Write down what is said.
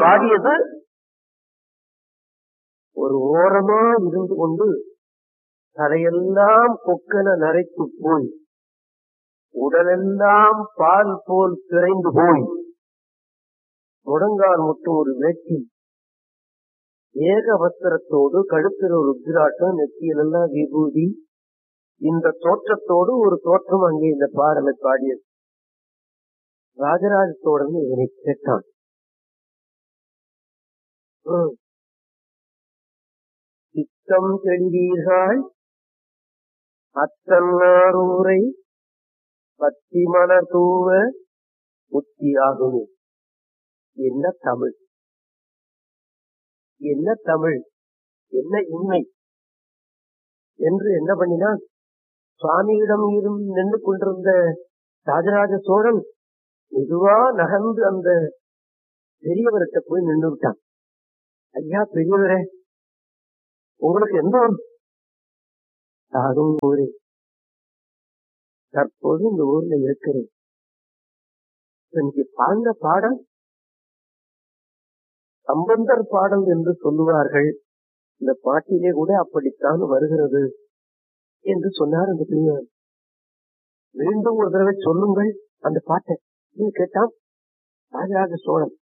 பாடியது ஒரு ஓரமா இருந்து கொண்டு தலையெல்லாம் கொக்கன நரைத்து போய் உடலெல்லாம் பால் போல் திரைந்து போய் முடங்கால் மட்டும் ஒரு வேட்டி ஏக வஸ்திரத்தோடு கழுத்தில் ஒரு ருத்ராட்டம் நெத்தியிலெல்லாம் விபூதி இந்த தோற்றத்தோடு ஒரு தோற்றம் அங்கே இந்த பாடலை பாடியது ராஜராஜ சோழன் இதனை கேட்டான் ம். சித்தம் தெளிவீர்கள் அத்தன்னாரூரை பத்தி மலர் தூவ புத்தியாகுமே என்ன தமிழ் என்ன தமிழ் என்ன இன்மை என்று என்ன பண்ணினான் சுவாமியிடம் இருந்து நின்று கொண்டிருந்த ராஜராஜ சோழன் மெதுவா நகர்ந்து அந்த பெரியவர்கிட்ட போய் நின்று விட்டான் ஐயா பெரியவரே உங்களுக்கு எந்த ஊர் சாதும் ஊரே தற்போது இந்த ஊர்ல இருக்கிறேன் எனக்கு பாழ்ந்த பாடல் சம்பந்தர் பாடல் என்று சொல்லுவார்கள் இந்த பாட்டிலே கூட அப்படித்தான் வருகிறது என்று சொன்னார் அந்த பெரியவர் மீண்டும் ஒரு தடவை சொல்லுங்கள் அந்த பாட்டை என்று கேட்டான் ராஜராஜ சோழன்